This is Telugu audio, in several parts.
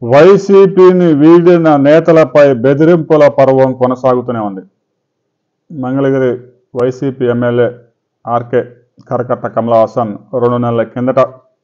వైసీపీని వీడిన నేతలపై బెదిరింపుల పర్వం కొనసాగుతూనే ఉంది మంగళగిరి వైసీపీ ఎమ్మెల్యే ఆర్కే కరకట్ట కమలా హాసన్ రెండు నెలల కిందట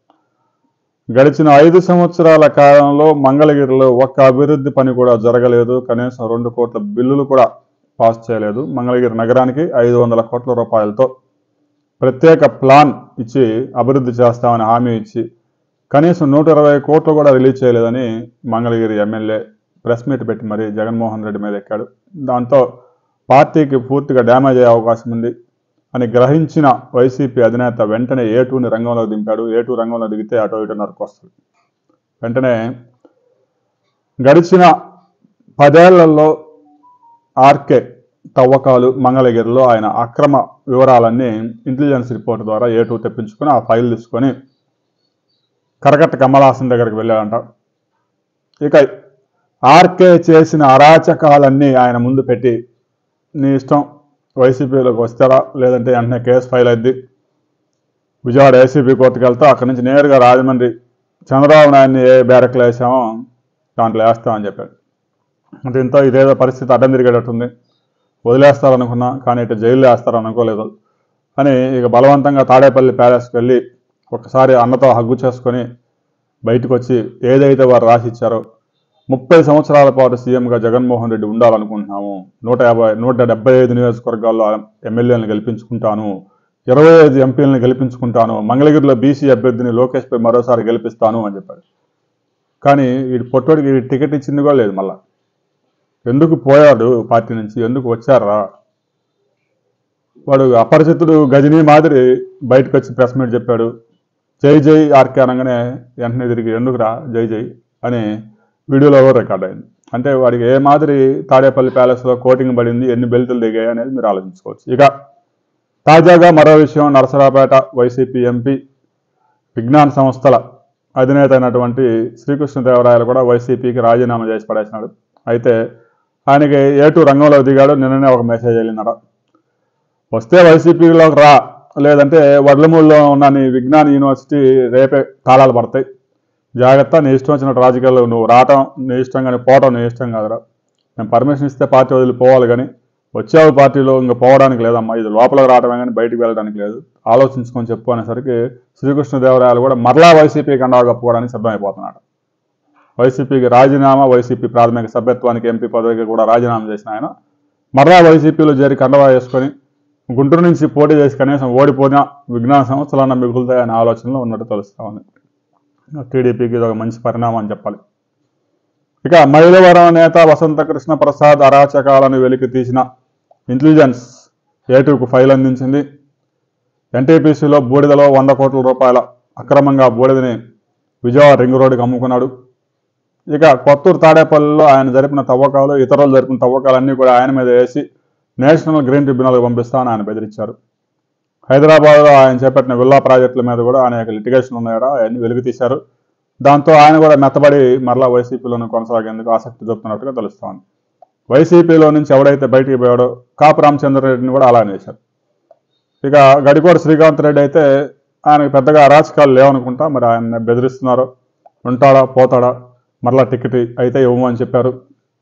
గడిచిన ఐదు సంవత్సరాల కాలంలో మంగళగిరిలో ఒక్క అభివృద్ధి పని కూడా జరగలేదు కనీసం రెండు కోట్ల బిల్లులు కూడా పాస్ చేయలేదు మంగళగిరి నగరానికి ఐదు వందల కోట్ల రూపాయలతో ప్రత్యేక ప్లాన్ ఇచ్చి అభివృద్ధి చేస్తామని హామీ ఇచ్చి కనీసం నూట ఇరవై కోట్లు కూడా రిలీజ్ చేయలేదని మంగళగిరి ఎమ్మెల్యే ప్రెస్ మీట్ పెట్టి మరి జగన్మోహన్ రెడ్డి మీద ఎక్కాడు దాంతో పార్టీకి పూర్తిగా డ్యామేజ్ అయ్యే అవకాశం ఉంది అని గ్రహించిన వైసీపీ అధినేత వెంటనే ఏ టూని రంగంలో దింపాడు ఏ టూ రంగంలో దిగితే అటో ఇటో నరకు వస్తుంది వెంటనే గడిచిన పదేళ్లలో ఆర్కే తవ్వకాలు మంగళగిరిలో ఆయన అక్రమ వివరాలన్నీ ఇంటెలిజెన్స్ రిపోర్ట్ ద్వారా ఏ టూ తెప్పించుకొని ఆ ఫైల్ తీసుకొని కరకట్ట కమలాసన్ దగ్గరికి వెళ్ళాడంట ఇక ఆర్కే చేసిన అరాచకాలన్నీ ఆయన ముందు పెట్టి నీ ఇష్టం వైసీపీలోకి వస్తారా లేదంటే వెంటనే కేసు ఫైల్ అయింది విజయవాడ ఏసీబీ కోర్టుకు వెళ్తా అక్కడి నుంచి నేరుగా రాజమండ్రి చంద్రబాబు నాయుడిని ఏ బ్యారక్లో వేసామో దాంట్లో వేస్తామని చెప్పాడు దీంతో ఇదేదో పరిస్థితి అడ్డం తిరిగేటట్టుంది వదిలేస్తారనుకున్నా కానీ ఇటు జైల్లో వేస్తారనుకోలేదు అని ఇక బలవంతంగా తాడేపల్లి ప్యాలెస్కి వెళ్ళి ఒకసారి అన్నతో హగ్గు చేసుకొని బయటకు వచ్చి ఏదైతే వారు రాసిచ్చారో ముప్పై సంవత్సరాల పాటు సీఎంగా జగన్మోహన్ రెడ్డి ఉండాలనుకుంటున్నాము నూట యాభై నూట డెబ్బై ఐదు నియోజకవర్గాల్లో ఎమ్మెల్యేలను గెలిపించుకుంటాను ఇరవై ఐదు ఎంపీలను గెలిపించుకుంటాను మంగళగిరిలో బీసీ అభ్యర్థిని లోకేష్పై మరోసారి గెలిపిస్తాను అని చెప్పాడు కానీ వీడి పొట్టోడికి వీడి టికెట్ ఇచ్చింది కూడా లేదు మళ్ళా ఎందుకు పోయాడు పార్టీ నుంచి ఎందుకు వచ్చారా వాడు అపరిచితుడు గజనీ మాదిరి బయటకు వచ్చి ప్రెస్ మీట్ చెప్పాడు జై జై ఆర్కే అనగానే వెంటనే తిరిగి ఎందుకురా జై జై అని వీడియోలో రికార్డ్ అయింది అంటే వాడికి ఏ మాదిరి తాడేపల్లి ప్యాలెస్లో కోటింగ్ పడింది ఎన్ని బెల్టులు దిగాయి అనేది మీరు ఆలోచించుకోవచ్చు ఇక తాజాగా మరో విషయం నరసరాపేట వైసీపీ ఎంపీ విజ్ఞాన సంస్థల అధినేత అయినటువంటి శ్రీకృష్ణదేవరాయలు కూడా వైసీపీకి రాజీనామా చేసి పడేసినాడు అయితే ఆయనకి ఏటూ రంగంలో దిగాడు నిన్ననే ఒక మెసేజ్ వెళ్ళినాడు వస్తే వైసీపీలోకి రా లేదంటే వడ్లమూడిలో ఉన్న నీ విజ్ఞాన యూనివర్సిటీ రేపే తాళాలు పడతాయి జాగ్రత్త నీ ఇష్టం వచ్చినట్టు రాజకీయాల్లో నువ్వు రావటం నీ ఇష్టం కానీ పోవటం నీ ఇష్టం కాదురా నేను పర్మిషన్ ఇస్తే పార్టీ వదిలి పోవాలి కానీ వచ్చావు పార్టీలో ఇంకా పోవడానికి లేదమ్మా ఇది లోపలికి రావడమే కానీ బయటికి వెళ్ళడానికి లేదు ఆలోచించుకొని చెప్పు అనేసరికి శ్రీకృష్ణదేవరాయలు కూడా మరలా వైసీపీ కండా కప్పుకోవడానికి సిద్ధమైపోతున్నాడు వైసీపీకి రాజీనామా వైసీపీ ప్రాథమిక సభ్యత్వానికి ఎంపీ పదవికి కూడా రాజీనామా చేసిన ఆయన మరలా వైసీపీలో చేరి కండవా వేసుకొని గుంటూరు నుంచి పోటీ చేసి కనీసం ఓడిపోయినా విజ్ఞాన సంస్థలన్న మిగులుతాయనే ఆలోచనలో ఉన్నట్టు తెలుస్తా ఉంది టీడీపీకి ఇది ఒక మంచి పరిణామం అని చెప్పాలి ఇక మైలవరం నేత వసంత కృష్ణ ప్రసాద్ అరాచకాలను వెలికి తీసిన ఇంటెలిజెన్స్ ఏటూకు ఫైల్ అందించింది ఎన్టీపీసీలో బూడిదలో వంద కోట్ల రూపాయల అక్రమంగా బూడిదని విజయవాడ రింగ్ రోడ్డుకి అమ్ముకున్నాడు ఇక కొత్తూరు తాడేపల్లిలో ఆయన జరిపిన తవ్వకాలు ఇతరులు జరిపిన తవ్వకాలన్నీ కూడా ఆయన మీద వేసి నేషనల్ గ్రీన్ ట్రిబ్యునల్కి పంపిస్తామని ఆయన బెదిరించారు హైదరాబాద్లో ఆయన చేపట్టిన విల్లా ప్రాజెక్టుల మీద కూడా అనేక లిటిగేషన్ ఉన్నాయట అవన్నీ వెలుగు తీశారు దాంతో ఆయన కూడా మెత్తబడి మరలా వైసీపీలోనే కొనసాగేందుకు ఆసక్తి చూపుతున్నట్టుగా తెలుస్తోంది వైసీపీలో నుంచి ఎవడైతే బయటికి పోయాడో కాపు రామచంద్రరెడ్డిని కూడా అలానే చేశారు ఇక గడికోట శ్రీకాంత్ రెడ్డి అయితే ఆయనకు పెద్దగా అరాచకాలు లేవనుకుంటా మరి ఆయన బెదిరిస్తున్నారు ఉంటాడా పోతాడా మరలా టికెట్ అయితే ఇవ్వమని చెప్పారు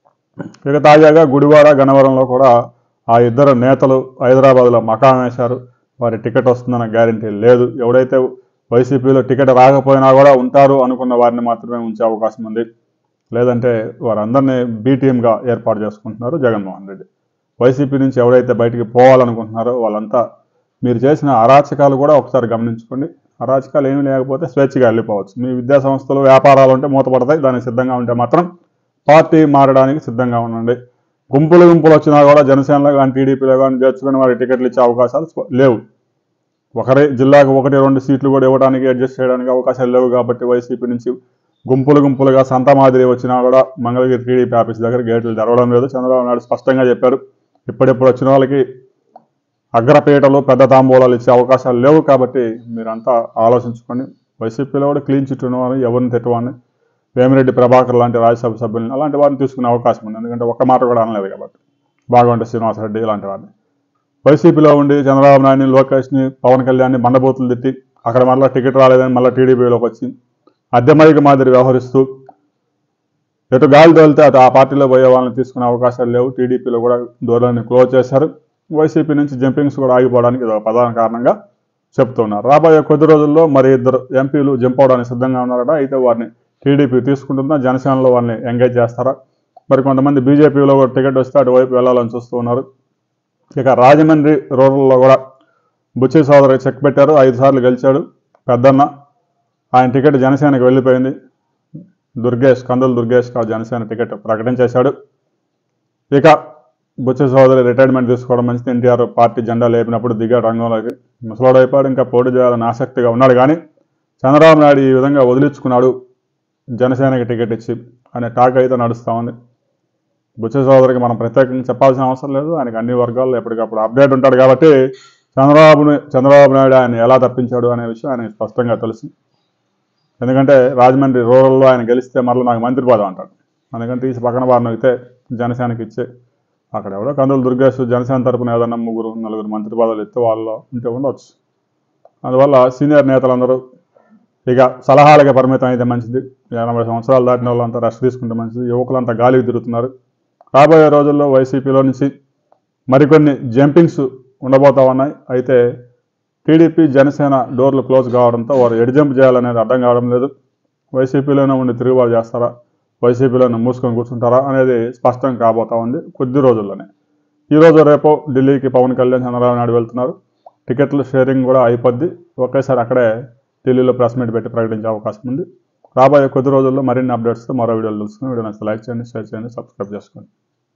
ఇక తాజాగా గుడివాడ గన్నవరంలో కూడా ఆ ఇద్దరు నేతలు హైదరాబాద్లో మకాం వేశారు వారి టికెట్ వస్తుందన్న గ్యారంటీ లేదు ఎవడైతే వైసీపీలో టికెట్ రాకపోయినా కూడా ఉంటారు అనుకున్న వారిని మాత్రమే ఉంచే అవకాశం ఉంది లేదంటే వారందరినీ బీ టీమ్గా ఏర్పాటు చేసుకుంటున్నారు జగన్మోహన్ రెడ్డి వైసీపీ నుంచి ఎవరైతే బయటికి పోవాలనుకుంటున్నారో వాళ్ళంతా మీరు చేసిన అరాచకాలు కూడా ఒకసారి గమనించుకోండి అరాచకాలు ఏమీ లేకపోతే స్వేచ్ఛగా వెళ్ళిపోవచ్చు మీ విద్యా సంస్థలు వ్యాపారాలు ఉంటే మూతపడతాయి దానికి సిద్ధంగా ఉంటే మాత్రం పార్టీ మారడానికి సిద్ధంగా ఉండండి గుంపులు గుంపులు వచ్చినా కూడా జనసేనలో కానీ టీడీపీలో కానీ చేర్చుకుని వారికి టికెట్లు ఇచ్చే అవకాశాలు స్వ- లేవు ఒకరి జిల్లాకు ఒకటి రెండు సీట్లు కూడా ఇవ్వడానికి అడ్జస్ట్ చేయడానికి అవకాశాలు లేవు కాబట్టి వైసీపీ నుంచి గుంపులు గుంపులుగా సంత మాదిరి వచ్చినా కూడా మంగళగిరి టీడీపీ ఆఫీస్ దగ్గర గేట్లు తెరవడం లేదు చంద్రబాబు నాయుడు స్పష్టంగా చెప్పారు ఇప్పుడిప్పుడు వచ్చిన వాళ్ళకి అగ్రపీటలు పెద్ద తాంబూలాలు ఇచ్చే అవకాశాలు లేవు కాబట్టి మీరంతా ఆలోచించుకోండి వైసీపీలో కూడా క్లీన్ చిట్ ఉన్నవారిని ఎవరిని తిట్టవాడిని వేమిరెడ్డి ప్రభాకర్ లాంటి రాజ్యసభ సభ్యులను అలాంటి వారిని తీసుకునే అవకాశం ఉంది ఎందుకంటే ఒక్క మాట కూడా అనలేదు కాబట్టి బాగుంటే శ్రీనివాసరెడ్డి ఇలాంటి వారిని వైసీపీలో ఉండి చంద్రబాబు నాయుడిని లోకేష్ని పవన్ కళ్యాణ్ని బండబూతులు తిట్టి అక్కడ మళ్ళీ టికెట్ రాలేదని మళ్ళీ టీడీపీలోకి వచ్చి అద్దెమైకి మాదిరి వ్యవహరిస్తూ ఎటు గాలి తోలితే అటు ఆ పార్టీలో పోయే వాళ్ళని తీసుకునే అవకాశాలు లేవు టీడీపీలో కూడా దూరాన్ని క్లోజ్ చేశారు వైసీపీ నుంచి జంపింగ్స్ కూడా ఆగిపోవడానికి ఇది ఒక ప్రధాన కారణంగా చెప్తున్నారు రాబోయే కొద్ది రోజుల్లో మరి ఇద్దరు ఎంపీలు జంప్ అవడానికి సిద్ధంగా ఉన్నారట అయితే వారిని టీడీపీ తీసుకుంటుందా జనసేనలో వాళ్ళని ఎంగేజ్ చేస్తారా మరి కొంతమంది బీజేపీలో కూడా టికెట్ వస్తే అటువైపు వెళ్ళాలని చూస్తూ ఉన్నారు ఇక రాజమండ్రి రూరల్లో కూడా బుచ్చి సోదరి చెక్ పెట్టారు ఐదు సార్లు గెలిచాడు పెద్దన్న ఆయన టికెట్ జనసేనకి వెళ్ళిపోయింది దుర్గేష్ కందులు దుర్గేష్ ఆ జనసేన టికెట్ ప్రకటించేశాడు ఇక బుచ్చ సోదరి రిటైర్మెంట్ తీసుకోవడం మంచిది ఎన్టీఆర్ పార్టీ జెండా లేపినప్పుడు దిగాడు రంగంలోకి ముసలాడు అయిపోయాడు ఇంకా పోటీ చేయాలని ఆసక్తిగా ఉన్నాడు కానీ చంద్రబాబు నాయుడు ఈ విధంగా వదిలించుకున్నాడు జనసేనకి టికెట్ ఇచ్చి అనే టాక్ అయితే నడుస్తూ ఉంది బుచ్చ సోదరికి మనం ప్రత్యేకంగా చెప్పాల్సిన అవసరం లేదు ఆయనకి అన్ని వర్గాల్లో ఎప్పటికప్పుడు అప్డేట్ ఉంటాడు కాబట్టి చంద్రబాబుని చంద్రబాబు నాయుడు ఆయన ఎలా తప్పించాడు అనే విషయం ఆయనకి స్పష్టంగా తెలుసు ఎందుకంటే రాజమండ్రి రూరల్లో ఆయన గెలిస్తే మరలా నాకు మంత్రి పదవి అంటాడు అందుకని తీసి పక్కన వారిని నొక్కితే జనసేనకి ఇచ్చే అక్కడ ఎవడో కందులు దుర్గేష్ జనసేన తరపున ఏదన్నా ముగ్గురు నలుగురు మంత్రి పదవులు ఇస్తే వాళ్ళు ఉంటే ఉండవచ్చు అందువల్ల సీనియర్ నేతలందరూ ఇక సలహాలకే పరిమితం అయితే మంచిది ఎనభై సంవత్సరాలు దాటిన వాళ్ళంతా రెస్ట్ తీసుకుంటే మంచిది యువకులంతా గాలికి తిరుగుతున్నారు రాబోయే రోజుల్లో వైసీపీలో నుంచి మరికొన్ని జంపింగ్స్ ఉండబోతా ఉన్నాయి అయితే టీడీపీ జనసేన డోర్లు క్లోజ్ కావడంతో వారు ఎడి జంప్ చేయాలనేది అర్థం కావడం లేదు వైసీపీలోనే ఉండి తిరుగుబాటు చేస్తారా వైసీపీలోనే మూసుకొని కూర్చుంటారా అనేది స్పష్టం కాబోతా ఉంది కొద్ది రోజుల్లోనే ఈ రోజు రేపు ఢిల్లీకి పవన్ కళ్యాణ్ చంద్రబాబు నాయుడు వెళ్తున్నారు టికెట్ల షేరింగ్ కూడా అయిపోద్ది ఒకేసారి అక్కడే ఢిల్లీలో ప్రెస్ మీట్ పెట్టి ప్రకటించే అవకాశం ఉంది రాబోయే కొద్ది రోజుల్లో మరిన్ని అప్డేట్స్తో మరో వీడియోలు తెలుసుకుని వీడియో నచ్చితే లైక్ చేయండి షేర్ చేయండి సబ్స్క్రైబ్ చేసుకోండి